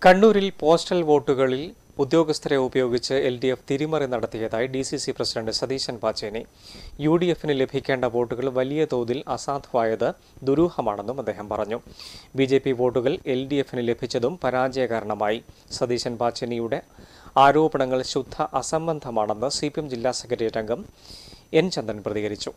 കണ്ണൂരിൽ പോസ്റ്റൽ വോട്ടുകളിൽ ഉദ്യോഗസ്ഥരെ ഉപയോഗിച്ച് എൽ ഡി എഫ് തിരിമറി നടത്തിയതായി D C C president Satheesan Pacheni U D എഫിന് ലഭിക്കേണ്ട വോട്ടുകൾ വലിയ തോതിൽ അസാധുവായത് ദുരൂഹമാണെന്നും അദ്ദേഹം പറഞ്ഞു ബി ജെ പി വോട്ടുകൾ എൽ ഡി എഫിന് ലഭിച്ചതും പരാജയ കാരണമായി സതീശൻ പാച്ചേനിയുടെ ആരോപണങ്ങൾ ശുദ്ധ അസംബന്ധമാണെന്ന് സി പി എം ജില്ലാ സെക്രട്ടേറിയറ്റ് അംഗം എൻ ചന്ദ്രൻ പ്രതികരിച്ചു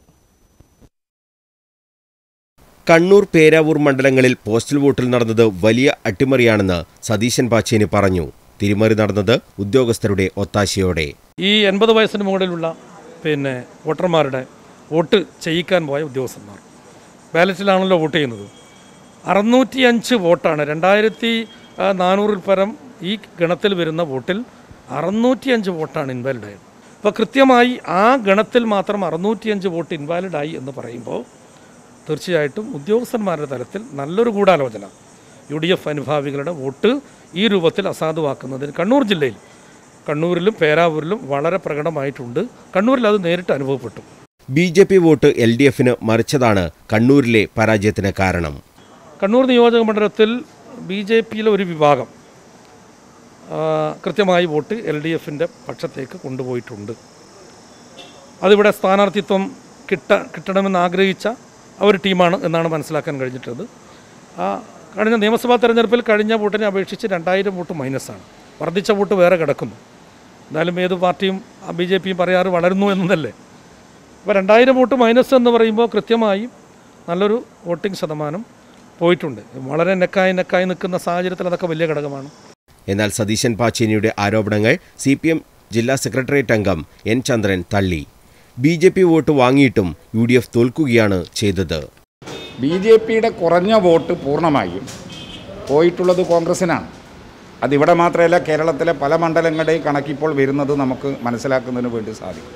കണ്ണൂർ പേരാവൂർ മണ്ഡലങ്ങളിൽ പോസ്റ്റൽ വോട്ടിൽ നടന്നത് വലിയ അട്ടിമറിയാണെന്ന് സതീശൻ പാച്ചേനി പറഞ്ഞു തിരിമറി നടന്നത് ഉദ്യോഗസ്ഥരുടെ ഒത്താശയോടെ ഈ എൺപത് വയസ്സിന് മുകളിലുള്ള പിന്നെ വോട്ടർമാരുടെ വോട്ട് ചെയ്യിക്കാൻ പോയ ഉദ്യോഗസ്ഥന്മാർ ബാലറ്റിലാണല്ലോ വോട്ട് ചെയ്യുന്നത് അറുന്നൂറ്റി അഞ്ച് വോട്ടാണ് രണ്ടായിരത്തി ആ, നാനൂറിൽ പരം ഈ ഗണത്തിൽ വരുന്ന വോട്ടിൽ അറുന്നൂറ്റിയഞ്ച് വോട്ടാണ് ഇൻവാലിഡ് ആയത് അപ്പോൾ കൃത്യമായി ആ ഗണത്തിൽ മാത്രം അറുന്നൂറ്റിയഞ്ച് വോട്ട് ഇൻവാലിഡ് ആയി എന്ന് പറയുമ്പോൾ തീർച്ചയായിട്ടും ഉദ്യോഗസ്ഥന്മാരുടെ തലത്തിൽ നല്ലൊരു ഗൂഢാലോചന യു ഡി എഫ് അനുഭാവികളുടെ വോട്ട് ഈ രൂപത്തിൽ അസാധുവാക്കുന്നതിന് കണ്ണൂർ ജില്ലയിൽ കണ്ണൂരിലും പേരാവൂരിലും വളരെ പ്രകടമായിട്ടുണ്ട് കണ്ണൂരിൽ അത് നേരിട്ട് അനുഭവപ്പെട്ടു B J P vote L D എഫിന് മറിച്ചതാണ് കണ്ണൂരിലെ പരാജയത്തിന് കാരണം കണ്ണൂർ നിയോജക മണ്ഡലത്തിൽ ബി ജെ പിയിലെ ഒരു വിഭാഗം ആ, കൃത്യമായി വോട്ട് എൽ ഡി എഫിൻ്റെ പക്ഷത്തേക്ക് കൊണ്ടുപോയിട്ടുണ്ട് അതിവിടെ സ്ഥാനാർത്ഥിത്വം കിട്ട കിട്ടണമെന്ന് ആഗ്രഹിച്ച ഒരു ടീമാണ് എന്നാണ് മനസ്സിലാക്കാൻ കഴിഞ്ഞിട്ടുള്ളത് ആ കഴിഞ്ഞ നിയമസഭാ തെരഞ്ഞെടുപ്പിൽ കഴിഞ്ഞ വോട്ടിനെ അപേക്ഷിച്ച് രണ്ടായിരം വോട്ട് മൈനസാണ് വർദ്ധിച്ച വോട്ട് വേറെ കിടക്കുന്നു എന്നാലും ഏത് പാർട്ടിയും ബി ജെ പിയും പറയാറ് വളരുന്നു എന്നതല്ലേ അപ്പോൾ രണ്ടായിരം വോട്ട് മൈനസ് എന്ന് പറയുമ്പോൾ കൃത്യമായും നല്ലൊരു വോട്ടിംഗ് ശതമാനം പോയിട്ടുണ്ട് വളരെ നെക്കായി നെക്കായി നിൽക്കുന്ന സാഹചര്യത്തിൽ അതൊക്കെ വലിയ ഘടകമാണ് എന്നാൽ സതീശൻ പാച്ചേനിയുടെ ആരോപണങ്ങൾ സി പി എം ജില്ലാ സെക്രട്ടേറിയറ്റ് അംഗം എൻ ചന്ദ്രൻ തള്ളി ബി ജെ പി വോട്ട് വാങ്ങിയിട്ടും യു ഡി എഫ് തോൽക്കുകയാണ് ചെയ്തത് ബി ജെ പിയുടെ കുറഞ്ഞ വോട്ട് പൂർണ്ണമായും പോയിട്ടുള്ളത് കോൺഗ്രസിനാണ് അതിവിടെ മാത്രമല്ല കേരളത്തിലെ പല മണ്ഡലങ്ങളുടെയും കണക്കിപ്പോൾ വരുന്നത് നമുക്ക് മനസ്സിലാക്കുന്നതിന് വേണ്ടി സാധിക്കും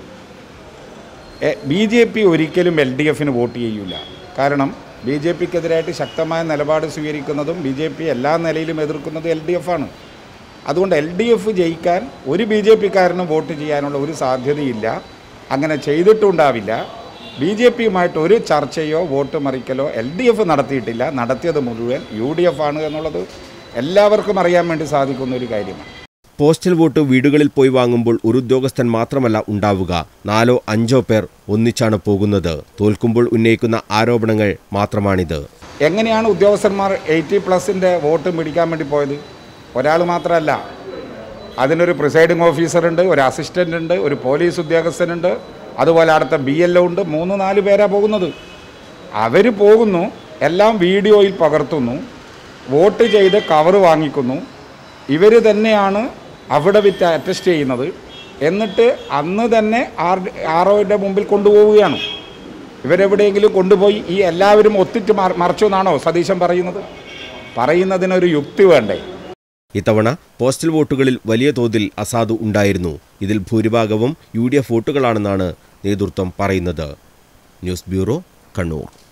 ബി ജെ പി ഒരിക്കലും എൽ ഡി എഫിന് വോട്ട് ചെയ്യൂല കാരണം ബി ജെ പിക്കെതിരായിട്ട് ശക്തമായ നിലപാട് സ്വീകരിക്കുന്നതും ബി ജെ പി എല്ലാ നിലയിലും എതിർക്കുന്നതും എൽ ഡി എഫ് ആണ് അതുകൊണ്ട് എൽ ഡി എഫ് ജയിക്കാൻ ഒരു ബി ജെ പിക്കാരനും വോട്ട് ചെയ്യാനുള്ള ഒരു സാധ്യതയില്ല അങ്ങനെ ചെയ്തിട്ടുണ്ടാവില്ല ബി ജെ പിയുമായിട്ട് ഒരു ചർച്ചയോ വോട്ട് മറിക്കലോ എൽ ഡി എഫ് നടത്തിയിട്ടില്ല നടത്തിയത് മുഴുവൻ യു ഡി എഫ് ആണ് എന്നുള്ളത് എല്ലാവർക്കും അറിയാൻ വേണ്ടി സാധിക്കുന്ന ഒരു കാര്യമാണ് പോസ്റ്റൽ വോട്ട് വീടുകളിൽ പോയി വാങ്ങുമ്പോൾ ഒരു ഉദ്യോഗസ്ഥൻ മാത്രമല്ല ഉണ്ടാവുക നാലോ അഞ്ചോ പേർ ഒന്നിച്ചാണ് പോകുന്നത് തോൽക്കുമ്പോൾ ഉന്നയിക്കുന്ന ആരോപണങ്ങൾ മാത്രമാണിത് എങ്ങനെയാണ് ഉദ്യോഗസ്ഥന്മാർ എയ്റ്റി പ്ലസിൻ്റെ വോട്ട് പിടിക്കാൻ വേണ്ടി പോയത് ഒരാൾ മാത്രമല്ല അതിനൊരു പ്രിസൈഡിംഗ് ഓഫീസറുണ്ട് ഒരു അസിസ്റ്റൻ്റ് ഉണ്ട് ഒരു പോലീസ് ഉദ്യോഗസ്ഥനുണ്ട് അതുപോലെ അടുത്ത ബി എൽ ഉണ്ട് മൂന്ന് നാല് പേരാണ് പോകുന്നത് അവർ പോകുന്നു എല്ലാം വീഡിയോയിൽ പകർത്തുന്നു വോട്ട് ചെയ്ത് കവർ വാങ്ങിക്കുന്നു ഇവർ തന്നെയാണ് അവിടെ വിറ്റ് അറ്റസ്റ്റ് ചെയ്യുന്നത് എന്നിട്ട് അന്ന് തന്നെ ആർ ആർ ഒയുടെ മുമ്പിൽ കൊണ്ടുപോവുകയാണ് ഇവരെവിടെയെങ്കിലും കൊണ്ടുപോയി ഈ എല്ലാവരും ഒത്തിട്ട് മറ- മറച്ചു എന്നാണോ സതീശൻ പറയുന്നത് പറയുന്നതിനൊരു യുക്തി വേണ്ടേ ഇത്തവണ പോസ്റ്റൽ വോട്ടുകളിൽ വലിയ തോതിൽ അസാധു ഉണ്ടായിരുന്നു ഇതിൽ ഭൂരിഭാഗവും യു ഡി എഫ് വോട്ടുകളാണെന്നാണ് നേതൃത്വം പറയുന്നത് ന്യൂസ് ബ്യൂറോ കണ്ണൂർ